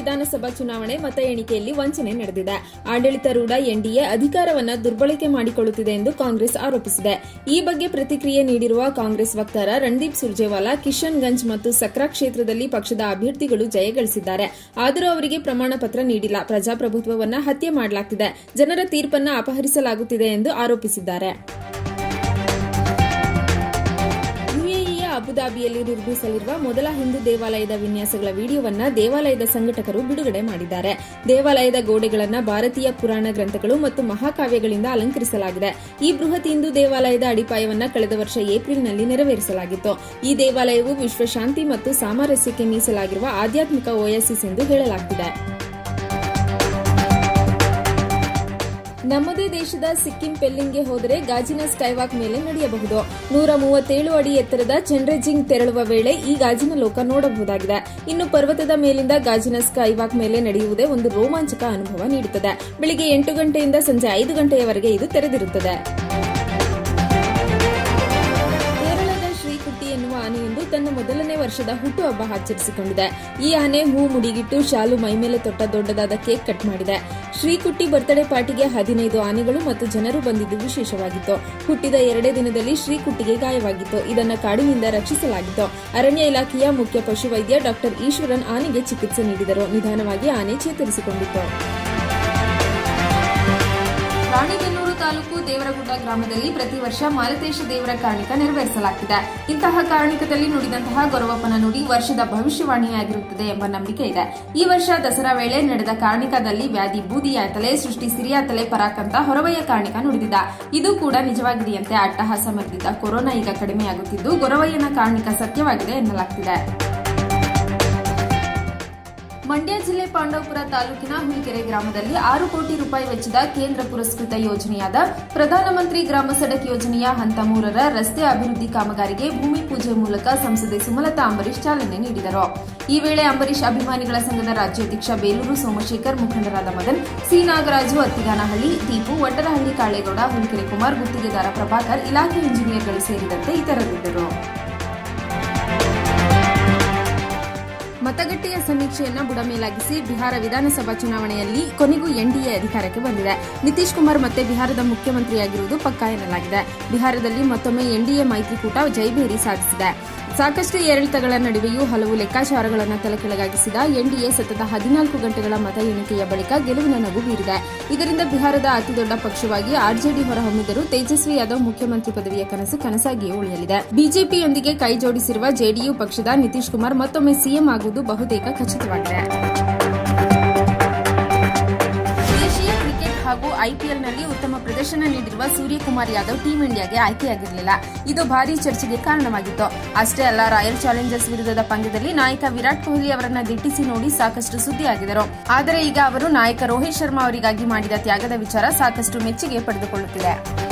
ವಿಧಾನಸಭಾ ಚುನಾವಣೆ ಮತ ಎಣಿಕೆಯಲ್ಲಿ ವಂಚನೆ ನಡೆದಿದೆ ಆಡಳಿತಾರೂಢ ಎನ್ಡಿಎ ಅಧಿಕಾರವನ್ನ ದುರ್ಬಳಕೆ ಮಾಡಿಕೊಳ್ಳುತ್ತಿದೆ ಎಂದು ಕಾಂಗ್ರೆಸ್ ಆರೋಪಿಸಿದೆ ಈ ಬಗ್ಗೆ ಪ್ರತಿಕ್ರಿಯೆ ನೀಡಿರುವ ಕಾಂಗ್ರೆಸ್ ವಕ್ತಾರ ರಣದೀಪ್ ಸುರ್ಜೇವಾಲಾ ಕಿಶನ್ಗಂಜ್ ಮತ್ತು ಸಕ್ರಾ ಕ್ಷೇತ್ರದಲ್ಲಿ ಪಕ್ಷದ ಅಭ್ಯರ್ಥಿಗಳು ಜಯಗಳಿಸಿದ್ದಾರೆ ಆದರೂ ಅವರಿಗೆ ಪ್ರಮಾಣ ಪತ್ರ ನೀಡಿಲ್ಲ ಪ್ರಜಾಪ್ರಭುತ್ವವನ್ನ ಹತ್ಯೆ ಮಾಡಲಾಗ್ತಿದೆ ಜನರ ತೀರ್ಪನ್ನ ಅಪಹರಿಸಲಾಗುತ್ತಿದೆ ಎಂದು ಆರೋಪಿಸಿದ್ದಾರೆ ಯುಎಇಯ ಅಬುದಾಬಿಯಲ್ಲಿ ನಿರ್ಮಿಸಲಿರುವ ಮೊದಲ ಹಿಂದೂ ದೇವಾಲಯದ ವಿನ್ಯಾಸಗಳ ವಿಡಿಯೋವನ್ನ ದೇವಾಲಯದ ಸಂಘಟಕರು ಬಿಡುಗಡೆ ಮಾಡಿದ್ದಾರೆ ದೇವಾಲಯದ ಗೋಡೆಗಳನ್ನು ಭಾರತೀಯ ಪುರಾಣ ಗ್ರಂಥಗಳು ಮತ್ತು ಮಹಾಕಾವ್ಯಗಳಿಂದ ಅಲಂಕರಿಸಲಾಗಿದೆ ಈ ಬೃಹತ್ ಹಿಂದೂ ದೇವಾಲಯದ ಅಡಿಪಾಯವನ್ನ ಕಳೆದ ವರ್ಷ ಏಪ್ರಿಲ್ನಲ್ಲಿ ನೆರವೇರಿಸಲಾಗಿತ್ತು ಈ ದೇವಾಲಯವು ವಿಶ್ವಶಾಂತಿ ಮತ್ತು ಸಾಮರಸ್ಯಕ್ಕೆ ಮೀಸಲಾಗಿರುವ ಆಧ್ಯಾತ್ಮಿಕ ಓಯಸಿಸ್ ಎಂದು ಹೇಳಲಾಗುತ್ತಿದೆ ನಮ್ಮದೇ ದೇಶದ ಸಿಕ್ಕಿಂ ಪೆಲ್ಲಿಂಗ್ಗೆ ಹೋದರೆ ಗಾಜಿನ ಸ್ಕೈವಾಕ್ ಮೇಲೆ ನಡೆಯಬಹುದು ನೂರ ಮೂವತ್ತೇಳು ಅಡಿ ಎತ್ತರದ ಚಂಡ್ರೆಜಿಂಗ್ ತೆರಳುವ ವೇಳೆ ಈ ಗಾಜಿನ ಲೋಕ ನೋಡಬಹುದಾಗಿದೆ ಇನ್ನು ಪರ್ವತದ ಮೇಲಿಂದ ಗಾಜಿನ ಸ್ಕೈವಾಕ್ ಮೇಲೆ ನಡೆಯುವುದೇ ಒಂದು ರೋಮಾಂಚಕ ಅನುಭವ ನೀಡುತ್ತದೆ ಬೆಳಿಗ್ಗೆ ಎಂಟು ಗಂಟೆಯಿಂದ ಸಂಜೆ ಐದು ಗಂಟೆಯವರೆಗೆ ಇದು ತೆರೆದಿರುತ್ತದೆ ಕೇರಳದ ಶ್ರೀಕುಟ್ಟಿ ಎನ್ನುವ ಆನೆಯೊಂದು ತನ್ನ ಮೊದಲನೇ ವರ್ಷದ ಹುಟ್ಟುಹಬ್ಬ ಆಚರಿಸಿಕೊಂಡಿದೆ ಈ ಆನೆ ಹೂ ಮುಡಿಗಿಟ್ಟು ಶಾಲು ಮೈಮೇಲೆ ತೊಟ್ಟ ದೊಡ್ಡದಾದ ಕೇಕ್ ಕಟ್ ಮಾಡಿದೆ ಶ್ರೀಕುಟ್ಟಿ ಬರ್ತ್ಡೇ ಪಾರ್ಟಿಗೆ ಹದಿನೈದು ಆನೆಗಳು ಮತ್ತು ಜನರು ಬಂದಿದ್ದು ವಿಶೇಷವಾಗಿತ್ತು ಹುಟ್ಟಿದ ಎರಡೇ ದಿನದಲ್ಲಿ ಶ್ರೀಕುಟ್ಟಿಗೆ ಗಾಯವಾಗಿತ್ತು ಇದನ್ನು ಕಾಡಿನಿಂದ ರಕ್ಷಿಸಲಾಗಿತ್ತು ಅರಣ್ಯ ಇಲಾಖೆಯ ಮುಖ್ಯ ಪಶುವೈದ್ಯ ಡಾಕ್ಟರ್ ಈಶ್ವರನ್ ಆನೆಗೆ ಚಿಕಿತ್ಸೆ ನೀಡಿದರು ನಿಧಾನವಾಗಿ ಆನೆ ಚೇತರಿಸಿಕೊಂಡಿತ್ತು ರಾಣಿಬೆನ್ನೂರು ತಾಲೂಕು ದೇವರಗುಡ್ಡ ಗ್ರಾಮದಲ್ಲಿ ಪ್ರತಿ ವರ್ಷ ಮಾಲತೇಶ ದೇವರ ಕಾರಣಿಕ ನೆರವೇರಿಸಲಾಗ್ತಿದೆ ಇಂತಹ ಕಾರಣಿಕದಲ್ಲಿ ನುಡಿದಂತಹ ಗೊರವಪ್ಪನ ನುಡಿ ವರ್ಷದ ಭವಿಷ್ಯವಾಣಿಯಾಗಿರುತ್ತದೆ ಎಂಬ ನಂಬಿಕೆ ಇದೆ ಈ ವರ್ಷ ದಸರಾ ವೇಳೆ ನಡೆದ ಕಾರಣಿಕದಲ್ಲಿ ವ್ಯಾಧಿ ಬೂದಿಯಾತಲೆ ಸೃಷ್ಟಿ ಸಿರಿಯಾತಲೆ ಪರಾಕಂತ ಹೊರವಯ್ಯ ಕಾರಣಿಕ ನುಡಿದಿದ್ದ ಇದು ಕೂಡ ನಿಜವಾಗಿದೆಯಂತೆ ಅಟ್ಟಹಾಸ ಮೆರೆದಿದ್ದ ಕೊರೋನಾ ಈಗ ಕಡಿಮೆಯಾಗುತ್ತಿದ್ದು ಗೊರವಯ್ಯನ ಕಾರಣಿಕ ಸತ್ಯವಾಗಿದೆ ಎನ್ನಲಾಗ್ತಿದೆ ಮಂಡ್ಯ ಜಿಲ್ಲೆ ಪಾಂಡವಪುರ ತಾಲೂಕಿನ ಹುಲಿಕೆರೆ ಗ್ರಾಮದಲ್ಲಿ ಆರು ಕೋಟಿ ರೂಪಾಯಿ ವೆಚ್ಚದ ಕೇಂದ್ರ ಪುರಸ್ಕೃತ ಯೋಜನೆಯಾದ ಪ್ರಧಾನಮಂತ್ರಿ ಗ್ರಾಮ ಸಡಕ್ ಯೋಜನೆಯ ಹಂತ ಮೂರರ ರಸ್ತೆ ಅಭಿವೃದ್ಧಿ ಕಾಮಗಾರಿಗೆ ಭೂಮಿ ಪೂಜೆ ಮೂಲಕ ಸಂಸದೆ ಸುಮಲತಾ ಅಂಬರೀಶ್ ಚಾಲನೆ ನೀಡಿದರು ಈ ವೇಳೆ ಅಂಬರೀಶ್ ಅಭಿಮಾನಿಗಳ ಸಂಘದ ರಾಜ್ಯಾಧ್ಯಕ್ಷ ಬೇಲೂರು ಸೋಮಶೇಖರ್ ಮುಖಂಡರಾದ ಮದನ್ ಸಿ ನಾಗರಾಜು ಅತ್ತಿಗಾನಹಳ್ಳಿ ದೀಪು ವಟ್ಟರಹಳ್ಳಿ ಕಾಳೇಗೌಡ ಹುಲಿಕೆರೆ ಕುಮಾರ್ ಗುತ್ತಿಗೆದಾರ ಪ್ರಭಾಕರ್ ಇಲಾಖೆ ಇಂಜಿನಿಯರ್ಗಳು ಸೇರಿದಂತೆ ಇತರರಿದ್ದರು ಮತಗಟ್ಟೆಯ ಸಮೀಕ್ಷೆಯನ್ನ ಬುಡಮೇಲಾಗಿಸಿ ಬಿಹಾರ ವಿಧಾನಸಭಾ ಚುನಾವಣೆಯಲ್ಲಿ ಕೊನೆಗೂ ಎನ್ಡಿಎ ಅಧಿಕಾರಕ್ಕೆ ಬಂದಿದೆ ನಿತೀಶ್ ಕುಮಾರ್ ಮತ್ತೆ ಬಿಹಾರದ ಮುಖ್ಯಮಂತ್ರಿಯಾಗಿರುವುದು ಪಕ್ಕಾ ಎನ್ನಲಾಗಿದೆ ಬಿಹಾರದಲ್ಲಿ ಮತ್ತೊಮ್ಮೆ ಎನ್ಡಿಎ ಮೈತ್ರಿಕೂಟ ಜೈಭೇರಿ ಸಾಧಿಸಿದೆ ಸಾಕಷ್ಟು ಏರಿಳಿತಗಳ ನಡುವೆಯೂ ಹಲವು ಲೆಕ್ಕಾಚಾರಗಳನ್ನು ತಲೆಕೆಳಗಾಗಿಸಿದ ಎನ್ಡಿಎ ಸತತ ಹದಿನಾಲ್ಕು ಗಂಟೆಗಳ ಮತ ಎಣಿಕೆಯ ಬಳಿಕ ಗೆಲುವಿನ ನಗು ಬೀರಿದೆ ಇದರಿಂದ ಬಿಹಾರದ ಅತಿದೊಡ್ಡ ಪಕ್ಷವಾಗಿ ಆರ್ಜೆಡಿ ಹೊರಹೊಮ್ಮಿದರೂ ತೇಜಸ್ವಿ ಯಾದವ್ ಮುಖ್ಯಮಂತ್ರಿ ಪದವಿಯ ಕನಸು ಕನಸಾಗಿಯೇ ಉಳಿಯಲಿದೆ ಬಿಜೆಪಿಯೊಂದಿಗೆ ಕೈ ಜೋಡಿಸಿರುವ ಜೆಡಿಯು ಪಕ್ಷದ ನಿತೀಶ್ ಕುಮಾರ್ ಮತ್ತೊಮ್ಮೆ ಸಿಎಂ ಆಗುವುದು ಬಹುತೇಕ ಖಚಿತವಾಗಿದೆ ದೇಶೀಯ ಕ್ರಿಕೆಟ್ ಹಾಗೂ ಐಪಿಎಲ್ನಲ್ಲಿ ಉತ್ತಮ ಪ್ರದರ್ಶನ ನೀಡಿರುವ ಸೂರ್ಯಕುಮಾರ್ ಯಾದವ್ ಟೀಂ ಇಂಡಿಯಾಗೆ ಆಯ್ಕೆಯಾಗಿರಲಿಲ್ಲ ಇದು ಭಾರೀ ಚರ್ಚೆಗೆ ಕಾರಣವಾಗಿತ್ತು ಅಷ್ಟೇ ಅಲ್ಲ ರಾಯಲ್ ಚಾಲೆಂಜರ್ಸ್ ವಿರುದ್ಧದ ಪಂದ್ಯದಲ್ಲಿ ನಾಯಕ ವಿರಾಟ್ ಕೊಹ್ಲಿ ಅವರನ್ನ ದಿಟ್ಟಿಸಿ ನೋಡಿ ಸಾಕಷ್ಟು ಸುದ್ದಿಯಾಗಿದ್ದರು ಆದರೆ ಈಗ ಅವರು ನಾಯಕ ರೋಹಿತ್ ಶರ್ಮಾ ಅವರಿಗಾಗಿ ಮಾಡಿದ ತ್ಯಾಗದ ವಿಚಾರ ಸಾಕಷ್ಟು ಮೆಚ್ಚುಗೆ ಪಡೆದುಕೊಳ್ಳುತ್ತಿದೆ